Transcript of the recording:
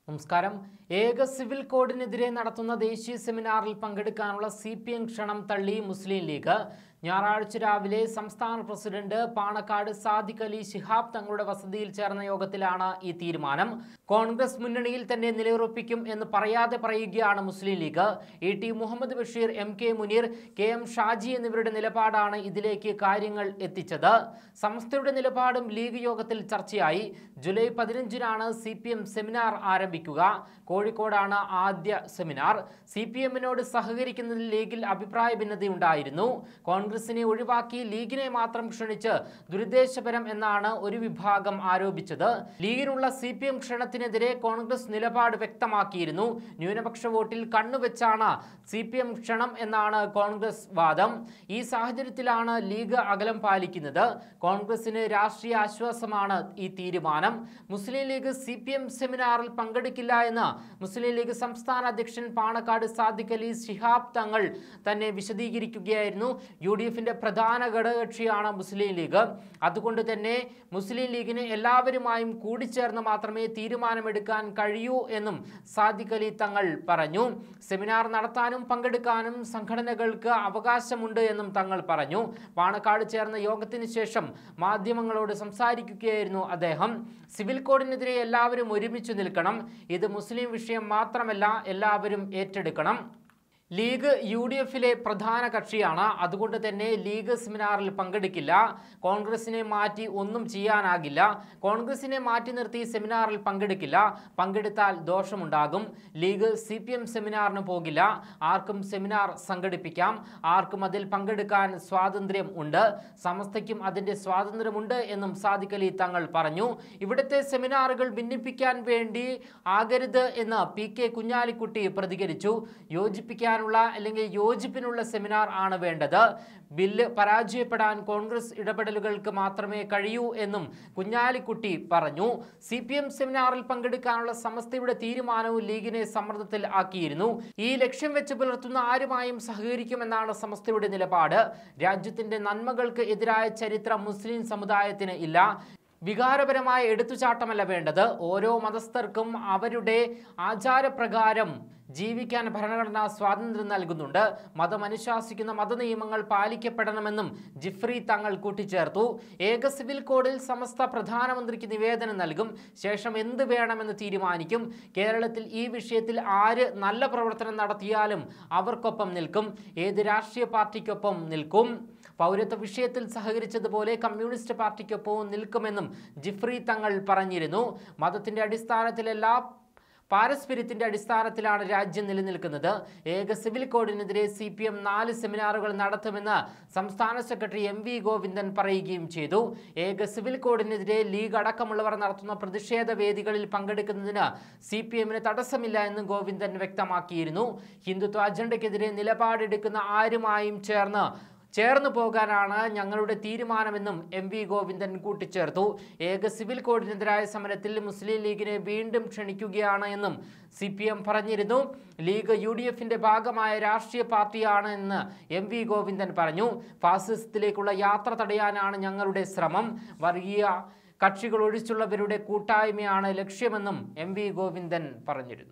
നമസ്കാരം ഏക സിവിൽ കോഡിനെതിരെ നടത്തുന്ന ദേശീയ സെമിനാറിൽ പങ്കെടുക്കാനുള്ള സി പി എം ക്ഷണം തള്ളി മുസ്ലിം ലീഗ് ഞായറാഴ്ച രാവിലെ സംസ്ഥാന പ്രസിഡന്റ് പാണക്കാട് സാദിഖ് അലി ശിഹാബ് തങ്ങളുടെ വസതിയിൽ ചേർന്ന യോഗത്തിലാണ് ഈ തീരുമാനം കോൺഗ്രസ് മുന്നണിയിൽ തന്നെ നിലയുറപ്പിക്കും എന്ന് പറയാതെ പറയുകയാണ് Muslim League E T Muhammad Basheer M K Muneer K M Shaji എന്നിവരുടെ നിലപാടാണ് ഇതിലേക്ക് കാര്യങ്ങൾ എത്തിച്ചത് സംസ്ഥയുടെ നിലപാടും ലീഗ് യോഗത്തിൽ ചർച്ചയായി ജൂലൈ പതിനഞ്ചിനാണ് സി പി എം സെമിനാർ ആരംഭിക്കുക കോഴിക്കോടാണ് ആദ്യ സെമിനാർ സി പി എമ്മിനോട് സഹകരിക്കുന്നതിൽ ലീഗിൽ അഭിപ്രായ ഭിന്നതയുണ്ടായിരുന്നു കോൺഗ്രസിനെ ഒഴിവാക്കി ലീഗിനെ മാത്രം ക്ഷണിച്ച് ദുരുദ്ദേശപരം എന്നാണ് ഒരു വിഭാഗം ആരോപിച്ചത് ലീഗിനുള്ള സി പി എം ക്ഷണത്തിനെതിരെ കോൺഗ്രസ് നിലപാട് വ്യക്തമാക്കിയിരുന്നു ന്യൂനപക്ഷ വോട്ടിൽ കണ്ണുവെച്ചാണ് സി പി എം ക്ഷണം എന്നാണ് കോൺഗ്രസ് വാദം ഈ സാഹചര്യത്തിലാണ് ലീഗ് അകലം പാലിക്കുന്നത് കോൺഗ്രസിന് രാഷ്ട്രീയ ആശ്വാസമാണ് ഈ തീരുമാനം Muslim League C P M സെമിനാറിൽ പങ്കെടുക്കില്ല എന്ന് മുസ്ലിം ലീഗ് സംസ്ഥാന അധ്യക്ഷൻ പാണക്കാട് സാദിഖ് അലി ശിഹാബ് തങ്ങൾ തന്നെ വിശദീകരിക്കുകയായിരുന്നു യു ഡി എഫിന്റെ പ്രധാന ഘടകകക്ഷിയാണ് മുസ്ലിം ലീഗ് അതുകൊണ്ട് തന്നെ മുസ്ലിം ലീഗിന് എല്ലാവരുമായും കൂടിച്ചേർന്ന് മാത്രമേ തീരുമാനമെടുക്കാൻ കഴിയൂ എന്നും സാദിഖ് അലി തങ്ങൾ പറഞ്ഞു സെമിനാർ നടത്താനും പങ്കെടുക്കാനും സംഘടനകൾക്ക് അവകാശമുണ്ട് എന്നും തങ്ങൾ പറഞ്ഞു പാണക്കാട് ചേർന്ന യോഗത്തിന് ശേഷം മാധ്യമങ്ങളോട് സംസാരിക്കുകയായിരുന്നു അദ്ദേഹം സിവിൽ കോഡിനെതിരെ എല്ലാവരും ഒരുമിച്ച് നിൽക്കണം ഇത് മുസ്ലിം വിഷയം മാത്രമല്ല എല്ലാവരും ഏറ്റെടുക്കണം ലീഗ് യു ഡി എഫിലെ പ്രധാന കക്ഷിയാണ് അതുകൊണ്ട് തന്നെ ലീഗ് സെമിനാറിൽ പങ്കെടുക്കില്ല കോൺഗ്രസിനെ മാറ്റി ഒന്നും ചെയ്യാനാകില്ല കോൺഗ്രസിനെ മാറ്റി നിർത്തി സെമിനാറിൽ പങ്കെടുക്കില്ല പങ്കെടുത്താൽ ദോഷമുണ്ടാകും ലീഗ് സി പി എം സെമിനാറിന് പോകില്ല ആർക്കും സെമിനാർ സംഘടിപ്പിക്കാം ആർക്കും അതിൽ പങ്കെടുക്കാൻ സ്വാതന്ത്ര്യം ഉണ്ട് സമസ്തയ്ക്കും അതിൻ്റെ സ്വാതന്ത്ര്യമുണ്ട് എന്നും സാദിഖ് അലി തങ്ങൾ പറഞ്ഞു ഇവിടുത്തെ സെമിനാറുകൾ ഭിന്നിപ്പിക്കാൻ വേണ്ടി ആകരുത് എന്ന് പി കെ കുഞ്ഞാലിക്കുട്ടി പ്രതികരിച്ചു യോജിപ്പിക്കാനുള്ള അല്ലെങ്കിൽ യോജിപ്പിനുള്ള സെമിനാർ ആണ് വേണ്ടത് ബില്ല് പരാജയപ്പെടാൻ കോൺഗ്രസ് ഇടപെടലുകൾക്ക് മാത്രമേ കഴിയൂ എന്നും കുഞ്ഞാലിക്കുട്ടി പറഞ്ഞു സി പി എം സെമിനാറിൽ പങ്കെടുക്കാനുള്ള സമസ്തയുടെ തീരുമാനവും ലീഗിനെ സമ്മർദ്ദത്തിൽ ആക്കിയിരുന്നു ഈ ലക്ഷ്യം വെച്ച് പുലർത്തുന്ന ആരുമായും സഹകരിക്കുമെന്നാണ് സമസ്തയുടെ നിലപാട് രാജ്യത്തിന്റെ നന്മകൾക്ക് എതിരായ ചരിത്രം മുസ്ലിം സമുദായത്തിന് ഇല്ല വികാരപരമായ എടുത്തുചാട്ടമല്ല വേണ്ടത് ഓരോ മതസ്ഥർക്കും അവരുടെ ആചാരപ്രകാരം ജീവിക്കാൻ ഭരണഘടന സ്വാതന്ത്ര്യം നൽകുന്നുണ്ട് മതം അനുശാസിക്കുന്ന മതനിയമങ്ങൾ പാലിക്കപ്പെടണമെന്നും ജിഫ്രി തങ്ങൾ കൂട്ടിച്ചേർത്തു ഏക സിവിൽ കോഡിൽ സമസ്ത പ്രധാനമന്ത്രിക്ക് നിവേദനം നൽകും ശേഷം എന്ത് വേണമെന്ന് തീരുമാനിക്കും കേരളത്തിൽ ഈ വിഷയത്തിൽ ആര് നല്ല പ്രവർത്തനം നടത്തിയാലും അവർക്കൊപ്പം നിൽക്കും ഏത് രാഷ്ട്രീയ പാർട്ടിക്കൊപ്പം നിൽക്കും പൗരത്വ വിഷയത്തിൽ സഹകരിച്ചതുപോലെ കമ്മ്യൂണിസ്റ്റ് പാർട്ടിക്കൊപ്പവും നിൽക്കുമെന്നും ജിഫ്രി തങ്ങൾ പറഞ്ഞിരുന്നു മതത്തിന്റെ അടിസ്ഥാനത്തിലല്ല പാരസ്പര്യത്തിന്റെ അടിസ്ഥാനത്തിലാണ് രാജ്യം നിലനിൽക്കുന്നത് ഏക സിവിൽ കോഡിനെതിരെ സി പി എം നാല് സെമിനാറുകൾ നടത്തുമെന്ന് സംസ്ഥാന സെക്രട്ടറി എം വി ഗോവിന്ദൻ പറയുകയും ചെയ്തു ഏക സിവിൽ കോഡിനെതിരെ ലീഗ് അടക്കമുള്ളവർ നടത്തുന്ന പ്രതിഷേധ വേദികളിൽ പങ്കെടുക്കുന്നതിന് സി പി എമ്മിന് തടസ്സമില്ല എന്നും ഗോവിന്ദൻ വ്യക്തമാക്കിയിരുന്നു ഹിന്ദുത്വ അജണ്ടയ്ക്കെതിരെ നിലപാടെടുക്കുന്ന ആരുമായും ചേർന്ന് ചേർന്നു പോകാനാണ് ഞങ്ങളുടെ തീരുമാനമെന്നും എം വി ഗോവിന്ദൻ കൂട്ടിച്ചേർത്തു ഏക സിവിൽ കോഡിനെതിരായ സമരത്തിൽ മുസ്ലിം ലീഗിനെ വീണ്ടും ക്ഷണിക്കുകയാണ് എന്നും സി പി എം പറഞ്ഞിരുന്നു ലീഗ് യു ഡി എഫിന്റെ ഭാഗമായ രാഷ്ട്രീയ പാർട്ടിയാണ് എന്ന് എം വി ഗോവിന്ദൻ പറഞ്ഞു ഫാസിസത്തിലേക്കുള്ള യാത്ര തടയാനാണ് ഞങ്ങളുടെ ശ്രമം വർഗീയ കക്ഷികൾ ഒഴിച്ചുള്ളവരുടെ കൂട്ടായ്മയാണ് ലക്ഷ്യമെന്നും എം വി ഗോവിന്ദൻ പറഞ്ഞിരുന്നു